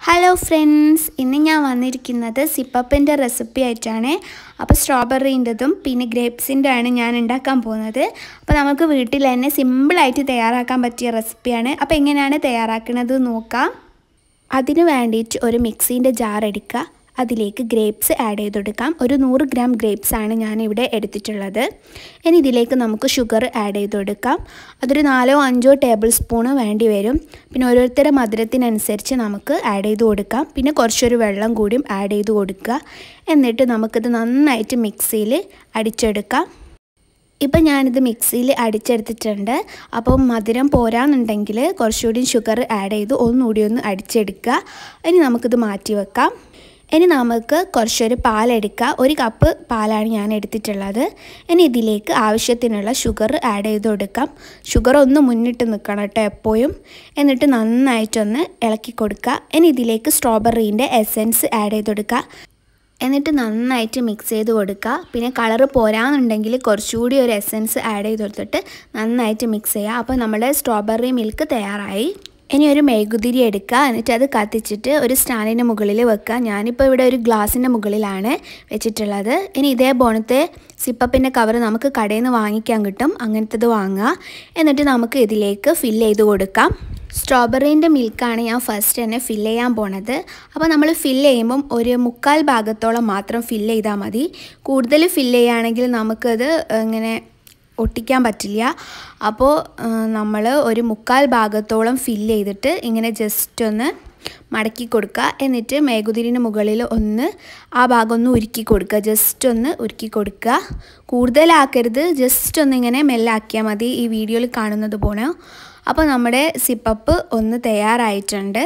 hello friends ഇന്ന് ഞാൻ വന്നിരിക്കുന്നത് സിപ്പപ്പിൻ്റെ റെസിപ്പി ആയിട്ടാണ് അപ്പോൾ സ്ട്രോബെറീൻ്റെതും പിന്നെ ഗ്രേപ്സിൻ്റെ ആണ് ഞാൻ ഉണ്ടാക്കാൻ പോകുന്നത് അപ്പോൾ നമുക്ക് വീട്ടിൽ തന്നെ സിമ്പിളായിട്ട് തയ്യാറാക്കാൻ പറ്റിയ റെസിപ്പിയാണ് അപ്പോൾ എങ്ങനെയാണ് തയ്യാറാക്കുന്നത് നോക്കാം അതിന് വേണ്ടിയിട്ട് ഒരു മിക്സീൻ്റെ ജാർ എടുക്കുക അതിലേക്ക് ഗ്രേപ്സ് ആഡ് ചെയ്ത് കൊടുക്കാം ഒരു നൂറ് ഗ്രാം ഗ്രേപ്സ് ആണ് ഞാനിവിടെ എടുത്തിട്ടുള്ളത് ഇനി ഇതിലേക്ക് നമുക്ക് ഷുഗർ ആഡ് ചെയ്ത് കൊടുക്കാം അതൊരു നാലോ അഞ്ചോ ടേബിൾ സ്പൂണ് വേണ്ടി വരും പിന്നെ ഓരോരുത്തരുടെ മധുരത്തിനനുസരിച്ച് നമുക്ക് ആഡ് ചെയ്ത് കൊടുക്കാം പിന്നെ കുറച്ചൊരു വെള്ളം കൂടിയും ആഡ് ചെയ്ത് കൊടുക്കുക എന്നിട്ട് നമുക്കിത് നന്നായിട്ട് മിക്സിയിൽ അടിച്ചെടുക്കാം ഇപ്പം ഞാനിത് മിക്സിയിൽ അടിച്ചെടുത്തിട്ടുണ്ട് അപ്പോൾ മധുരം പോരാന്നുണ്ടെങ്കിൽ കുറച്ചുകൂടി ഷുഗർ ആഡ് ചെയ്ത് ഒന്നുകൂടി ഒന്ന് അടിച്ചെടുക്കുക ഇനി നമുക്കിത് മാറ്റി വെക്കാം ഇനി നമുക്ക് കുറച്ചൊരു പാലെടുക്കുക ഒരു കപ്പ് പാലാണ് ഞാൻ എടുത്തിട്ടുള്ളത് ഇനി ഇതിലേക്ക് ആവശ്യത്തിനുള്ള ഷുഗർ ആഡ് ചെയ്ത് കൊടുക്കാം ഷുഗർ ഒന്ന് മുന്നിട്ട് നിൽക്കണം കേട്ടോ എപ്പോഴും എന്നിട്ട് നന്നായിട്ടൊന്ന് ഇളക്കി കൊടുക്കുക ഇനി ഇതിലേക്ക് സ്ട്രോബെറീൻ്റെ എസെൻസ് ആഡ് ചെയ്ത് കൊടുക്കുക എന്നിട്ട് നന്നായിട്ട് മിക്സ് ചെയ്ത് കൊടുക്കുക പിന്നെ കളറ് പോരാന്നുണ്ടെങ്കിൽ കുറച്ചുകൂടി ഒരു എസെൻസ് ആഡ് ചെയ്ത് കൊടുത്തിട്ട് നന്നായിട്ട് മിക്സ് ചെയ്യുക അപ്പോൾ നമ്മുടെ സ്ട്രോബെറി മിൽക്ക് തയ്യാറായി ഇനി ഒരു മെഴുകുതിരി എടുക്കുക എന്നിട്ട് അത് കത്തിച്ചിട്ട് ഒരു സ്റ്റാൻഡിൻ്റെ മുകളിൽ വെക്കുക ഞാനിപ്പോൾ ഇവിടെ ഒരു ഗ്ലാസിൻ്റെ മുകളിലാണ് വെച്ചിട്ടുള്ളത് ഇനി ഇതേ പോണത്തെ സിപ്പപ്പിൻ്റെ കവർ നമുക്ക് കടയിൽ നിന്ന് വാങ്ങിക്കാൻ കിട്ടും അങ്ങനത്തത് വാങ്ങുക എന്നിട്ട് നമുക്ക് ഇതിലേക്ക് ഫില്ല് ചെയ്ത് കൊടുക്കാം സ്ട്രോബെറീൻ്റെ മിൽക്കാണ് ഞാൻ ഫസ്റ്റ് തന്നെ ഫില്ല് ചെയ്യാൻ പോണത് അപ്പോൾ നമ്മൾ ഫില്ല് ചെയ്യുമ്പം ഒരു മുക്കാൽ ഭാഗത്തോളം മാത്രം ഫില്ല് ചെയ്താൽ മതി കൂടുതൽ ഫില്ല് ചെയ്യുകയാണെങ്കിൽ നമുക്കത് ഇങ്ങനെ ഒട്ടിക്കാൻ പറ്റില്ല അപ്പോൾ നമ്മൾ ഒരു മുക്കാൽ ഭാഗത്തോളം ഫില്ല് ചെയ്തിട്ട് ഇങ്ങനെ ജസ്റ്റ് ഒന്ന് മടക്കി കൊടുക്കുക എന്നിട്ട് മേകുതിരിന് മുകളിൽ ഒന്ന് ആ ഭാഗം ഒന്ന് ഉരുക്കി കൊടുക്കുക ജസ്റ്റ് ഒന്ന് ഉരുക്കി കൊടുക്കുക കൂടുതലാക്കരുത് ജസ്റ്റ് ഒന്ന് ഇങ്ങനെ മെല്ലാക്കിയാൽ മതി ഈ വീഡിയോയിൽ കാണുന്നത് പോലെ അപ്പോൾ നമ്മുടെ സിപ്പപ്പ് ഒന്ന് തയ്യാറായിട്ടുണ്ട്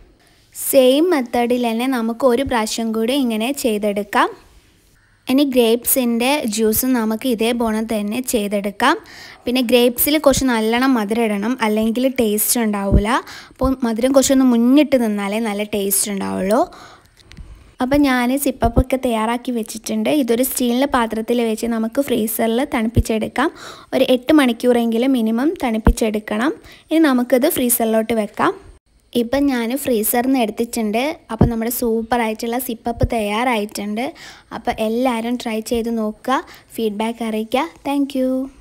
സെയിം മെത്തേഡിൽ തന്നെ നമുക്ക് ഒരു പ്രാവശ്യം കൂടി ഇങ്ങനെ ചെയ്തെടുക്കാം ഇനി ഗ്രേപ്സിൻ്റെ ജ്യൂസ് നമുക്ക് ഇതേപോലെ തന്നെ ചെയ്തെടുക്കാം പിന്നെ ഗ്രേപ്സിൽ കുറച്ച് നല്ലോണം മധുരം ഇടണം അല്ലെങ്കിൽ ടേസ്റ്റ് ഉണ്ടാവില്ല അപ്പോൾ മധുരം കുറച്ചൊന്ന് മുന്നിട്ട് നിന്നാലേ നല്ല ടേസ്റ്റ് ഉണ്ടാവുള്ളൂ അപ്പം ഞാൻ സിപ്പപ്പൊക്കെ തയ്യാറാക്കി വെച്ചിട്ടുണ്ട് ഇതൊരു സ്റ്റീലിൻ്റെ പാത്രത്തിൽ വെച്ച് നമുക്ക് ഫ്രീസറിൽ തണുപ്പിച്ചെടുക്കാം ഒരു എട്ട് മണിക്കൂറെങ്കിലും മിനിമം തണുപ്പിച്ചെടുക്കണം ഇനി നമുക്കിത് ഫ്രീസറിലോട്ട് വെക്കാം ഇപ്പം ഞാൻ ഫ്രീസറിൽ നിന്ന് എടുത്തിട്ടുണ്ട് അപ്പോൾ നമ്മുടെ സൂപ്പറായിട്ടുള്ള സിപ്പപ്പ് തയ്യാറായിട്ടുണ്ട് അപ്പോൾ എല്ലാവരും ട്രൈ ചെയ്ത് നോക്കുക ഫീഡ്ബാക്ക് അറിയിക്കുക താങ്ക്